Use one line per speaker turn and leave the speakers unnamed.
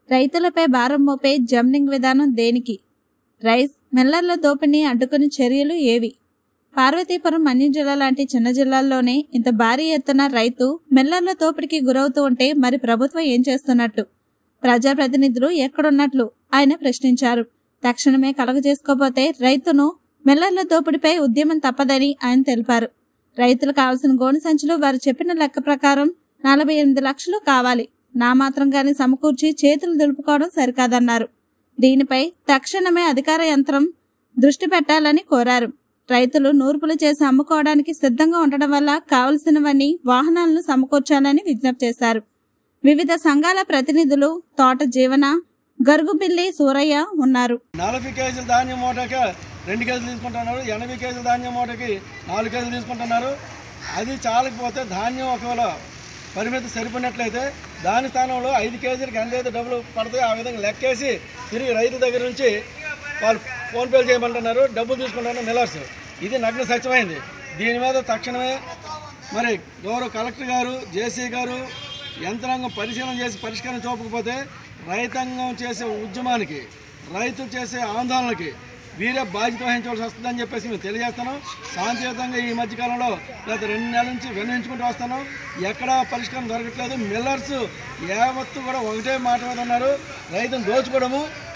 రైతులపై భారం మోపే జమ్నింగ్ విధానం దేనికి రైస్ మిల్లర్ల దోపిడీని అడ్డుకునే చర్యలు ఏవి పార్వతీపురం మన్యం జిల్లా లాంటి చిన్న జిల్లాల్లోనే ఇంత భారీ ఎత్తున రైతు మిల్లర్ల దోపిడీకి గురవుతూ ఉంటే మరి ప్రభుత్వం ఏం చేస్తున్నట్టు ప్రజాప్రతినిధులు ఎక్కడున్నట్లు ఆయన ప్రశ్నించారు తక్షణమే కలగజేసుకోపోతే రైతును మిల్లర్ల దోపిడీపై ఉద్యమం తప్పదని ఆయన తెలిపారు రైతులు కావాల్సిన గోను సంచులు వారు చెప్పిన లెక్క ప్రకారం నలభై ఎనిమిది లక్షలు కావాలి నా మాత్రంగానే సమకూర్చి చేతులు దులుపుకోవడం సరికాదన్నారు దీనిపై తక్షణమే అధికార యంత్రం దృష్టి పెట్టాలని కోరారు రైతులు నూర్పులు చేసి అమ్ముకోవడానికి సిద్ధంగా ఉండడం వల్ల కావలసినవన్నీ వాహనాలను సమకూర్చాలని విజ్ఞప్తి చేశారు వివిధ సంఘాల ప్రతినిధులు తోట జీవన గరుగుబిల్లి సూరయ్య ఉన్నారు
నలభై కేజీల ధాన్యం మూటకి రెండు కేజీలు తీసుకుంటున్నారు ఎనభై కేజీల ధాన్యం మూటకి నాలుగు కేజీలు తీసుకుంటున్నారు అది చాలకపోతే ధాన్యం ఒకవేళ పరిమితి సరిపడినట్లయితే దాని స్థానంలో ఐదు కేజీలకి ఎంత అయితే డబ్బులు పడతాయో ఆ విధంగా లెక్కేసి తిరిగి రైతుల దగ్గర నుంచి వాళ్ళు ఫోన్పేలు చేయమంటున్నారు డబ్బులు తీసుకుంటున్నారు మిల్లర్స్ ఇది నగ్న సత్యమైంది దీని మీద తక్షణమే మరి గౌరవ కలెక్టర్ గారు జేసీ గారు యంత్రాంగం పరిశీలన చేసి పరిష్కారం చూపకపోతే రైతాంగం చేసే ఉద్యమానికి రైతులు చేసే ఆందోళనకి వీరే బాధ్యత వహించవలసి వస్తుందని చెప్పేసి మేము తెలియజేస్తున్నాం శాంతియుతంగా ఈ మధ్యకాలంలో గత రెండు నెలల నుంచి విన్నవించుకుంటూ వస్తున్నాం ఎక్కడా పరిష్కారం దొరకట్లేదు మిల్లర్స్ యావత్తు కూడా ఒకటే మాట మీద ఉన్నారు రైతును దోచుకోవడము